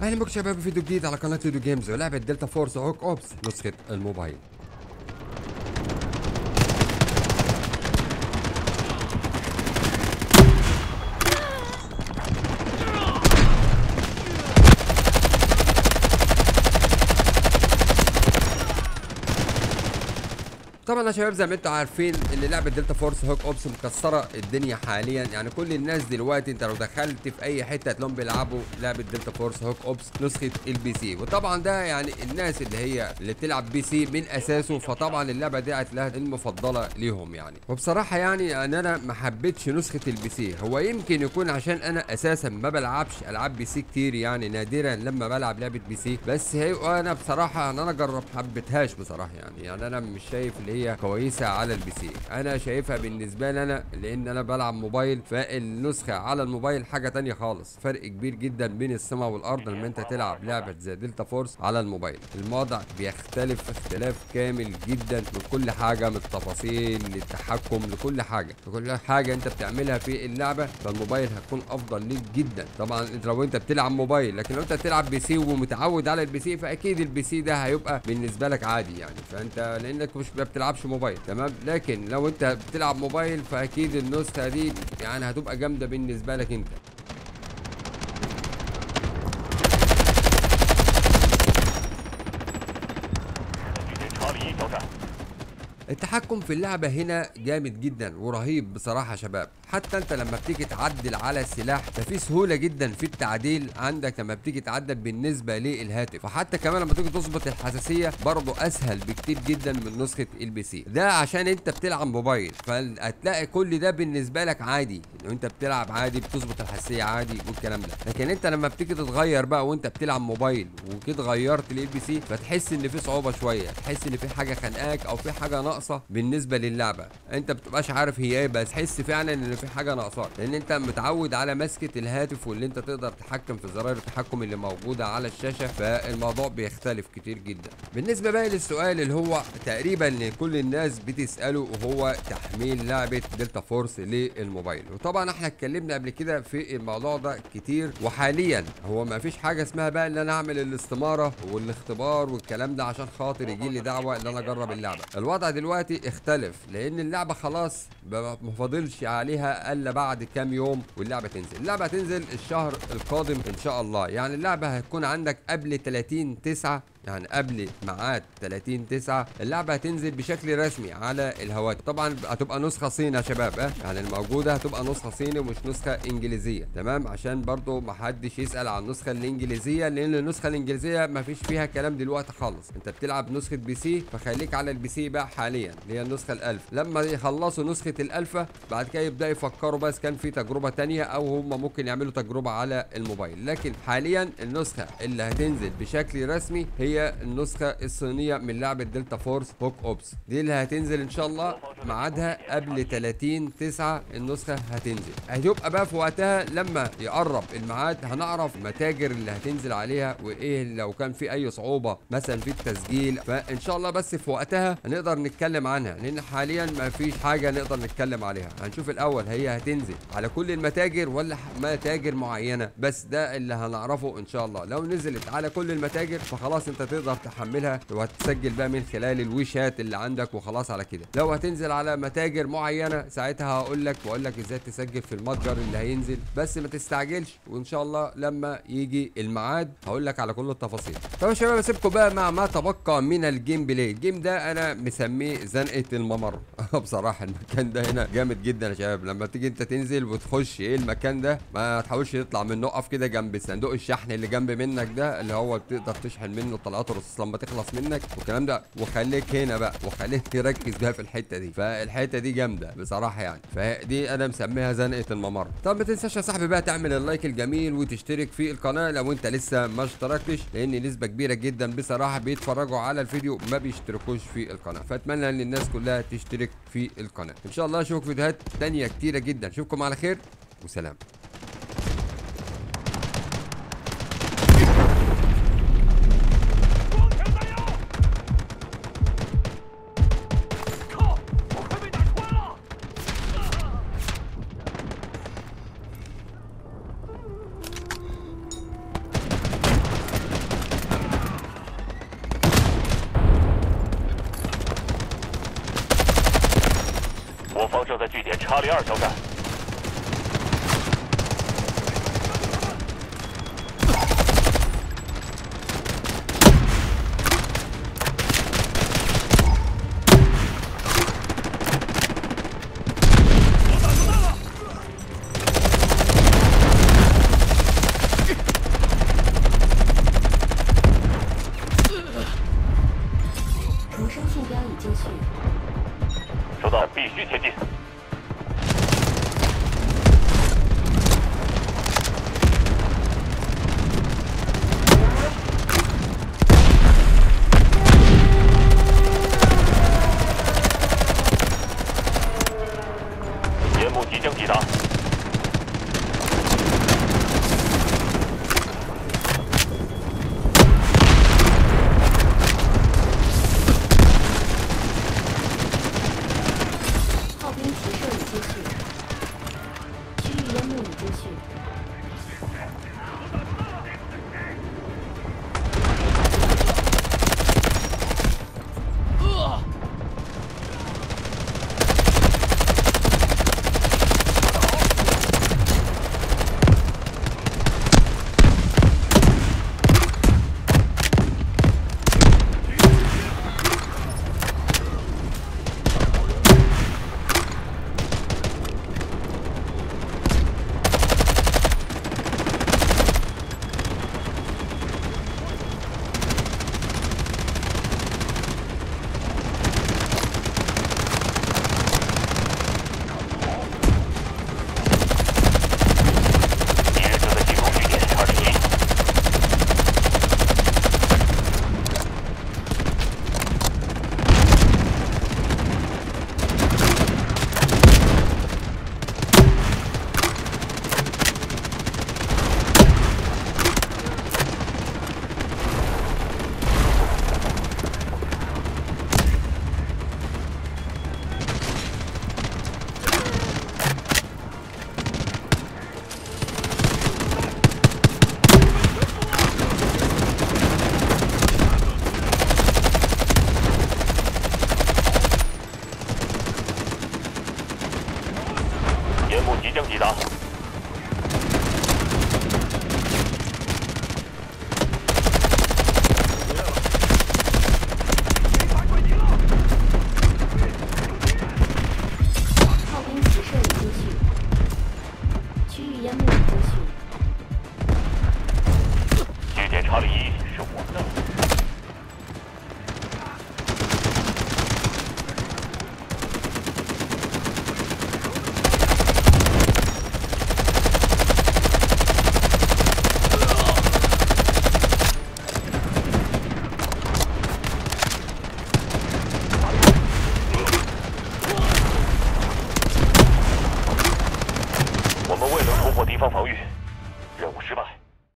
اهلا بكم شباب في فيديو جديد على قناه فيديو جيمز ولعبه دلتا فورس هوك اوبس نسخه الموبايل طبعا يا شباب زي ما انتم عارفين ان لعبه دلتا فورس هوك اوبس مكسره الدنيا حاليا يعني كل الناس دلوقتي انت لو دخلت في اي حته هتلاقيهم بيلعبوا لعبه دلتا فورس هوك اوبس نسخه البي سي وطبعا ده يعني الناس اللي هي اللي بتلعب بي سي من اساسه فطبعا اللعبه دي لها المفضله ليهم يعني وبصراحه يعني ان انا ما حبيتش نسخه البي سي هو يمكن يكون عشان انا اساسا ما بلعبش العاب بي سي كتير يعني نادرا لما بلعب لعبه بي سي بس هي انا بصراحه ان انا جرب حبيتهاش بصراحه يعني يعني انا مش شايف اللي هي كويسه على البي سي انا شايفها بالنسبه لي انا لان انا بلعب موبايل فالنسخه على الموبايل حاجه تانية خالص فرق كبير جدا بين السماء والارض لما انت تلعب لعبه زي دلتا فورس على الموبايل الموضوع بيختلف اختلاف كامل جدا من كل حاجه من التفاصيل للتحكم لكل حاجه لكل حاجه انت بتعملها في اللعبه فالموبايل هتكون افضل ليك جدا طبعا انت لو انت بتلعب موبايل لكن لو انت بتلعب بي سي ومتعود على البي سي فاكيد البي سي ده هيبقى بالنسبه لك عادي يعني فانت لانك مش ما بتلعبش موبايل تمام لكن لو انت بتلعب موبايل فاكيد النسخه دي يعني هتبقى جامده بالنسبه لك انت التحكم في اللعبة هنا جامد جدا ورهيب بصراحة يا شباب حتى انت لما بتيجي تعدل على السلاح ففي سهولة جدا في التعديل عندك لما بتيجي تعدل بالنسبة للهاتف وحتى كمان لما تيجي تظبط الحساسية برضه اسهل بكتير جدا من نسخة البي سي ده عشان انت بتلعب موبايل فهتلاقي كل ده بالنسبة لك عادي لو انت بتلعب عادي بتظبط الحساسية عادي والكلام ده لكن انت لما بتيجي تتغير بقى وانت بتلعب موبايل وكده غيرت للبي سي فتحس ان في صعوبة شوية تحس ان في حاجة خانقاك او في حاجة ناقصة بالنسبة للعبة انت بتبقاش عارف هي ايه بس تحس فعلا ان في حاجه ناقصاك لان انت متعود على مسكه الهاتف واللي انت تقدر تتحكم في زراير التحكم اللي موجوده على الشاشه فالموضوع بيختلف كتير جدا بالنسبه بقى للسؤال اللي هو تقريبا كل الناس بتساله وهو تحميل لعبه دلتا فورس للموبايل وطبعا احنا اتكلمنا قبل كده في الموضوع ده كتير وحاليا هو ما فيش حاجه اسمها بقى ان انا اعمل الاستماره والاختبار والكلام ده عشان خاطر يجي لي دعوه ان انا اجرب اللعبه الوضع دلوقتي اختلف لان اللعبه خلاص ما فاضلش عليها الا بعد كام يوم واللعبه تنزل اللعبه هتنزل الشهر القادم ان شاء الله يعني اللعبه هتكون عندك قبل 30 9 يعني قبل ميعاد 30 9 اللعبه هتنزل بشكل رسمي على الهواتف طبعا هتبقى نسخه صيني يا شباب اه يعني الموجوده هتبقى نسخه صيني ومش نسخه انجليزيه تمام عشان برضو ما حدش يسال عن النسخه الانجليزيه لان النسخه الانجليزيه ما فيش فيها كلام دلوقتي خالص انت بتلعب نسخه بي سي فخليك على البي سي بقى حاليا اللي هي النسخه الالف لما يخلصوا نسخه الالفا بعد كده يبدا يفكروا بس كان في تجربه تانية او هم ممكن يعملوا تجربه على الموبايل لكن حاليا النسخه اللي هتنزل بشكل رسمي هي النسخه الصينيه من لعبه دلتا فورس هوك اوبس دي اللي هتنزل ان شاء الله ميعادها قبل 30 9 النسخه هتنزل هيبقى بقى في وقتها لما يقرب الميعاد هنعرف المتاجر اللي هتنزل عليها وايه لو كان في اي صعوبه مثلا في التسجيل فان شاء الله بس في وقتها هنقدر نتكلم عنها لان حاليا ما فيش حاجه نقدر نتكلم عليها هنشوف الاول هي هتنزل على كل المتاجر ولا متاجر معينه بس ده اللي هنعرفه ان شاء الله لو نزلت على كل المتاجر فخلاص انت تقدر تحملها وهتسجل بقى من خلال الويشات اللي عندك وخلاص على كده لو هتنزل على متاجر معينه ساعتها هقول لك واقول لك ازاي تسجل في المتجر اللي هينزل بس ما تستعجلش وان شاء الله لما يجي الميعاد هقول لك على كل التفاصيل طب يا شباب اسيبكم بقى مع ما تبقى من الجيم بلاي الجيم ده انا مسميه زنقه الممر بصراحه المكان ده هنا جامد جدا يا شباب لما تيجي انت تنزل وتخش ايه المكان ده ما تحاولش تطلع منه اقف كده جنب صندوق الشحن اللي جنب منك ده اللي هو بتقدر تشحن منه طلقات الرصاص لما تخلص منك والكلام ده وخليك هنا بقى وخليك تركز بقى في الحته دي فالحته دي جامده بصراحه يعني فدي انا مسميها زنقه الممر طب ما تنساش يا صاحبي بقى تعمل اللايك الجميل وتشترك في القناه لو انت لسه ما اشتركتش لان نسبه كبيره جدا بصراحه بيتفرجوا على الفيديو ما بيشتركوش في القناه فاتمنى ان الناس كلها تشترك في القناه ان شاء الله اشوفك فيديوهات تانية كتيره جدا اشوفكم على خير وسلام 查理二交战。 重生目标已经去。 收到，必须前进。烟幕即将抵达。 炮兵齐射已经去。区域烟幕已经去。 敌人正在进攻据点查理一。烟幕即将抵达。 炮兵齐射已经去。区域烟幕已经去。 据点查理一是我们的。我们未能突破敌方防御，任务失败。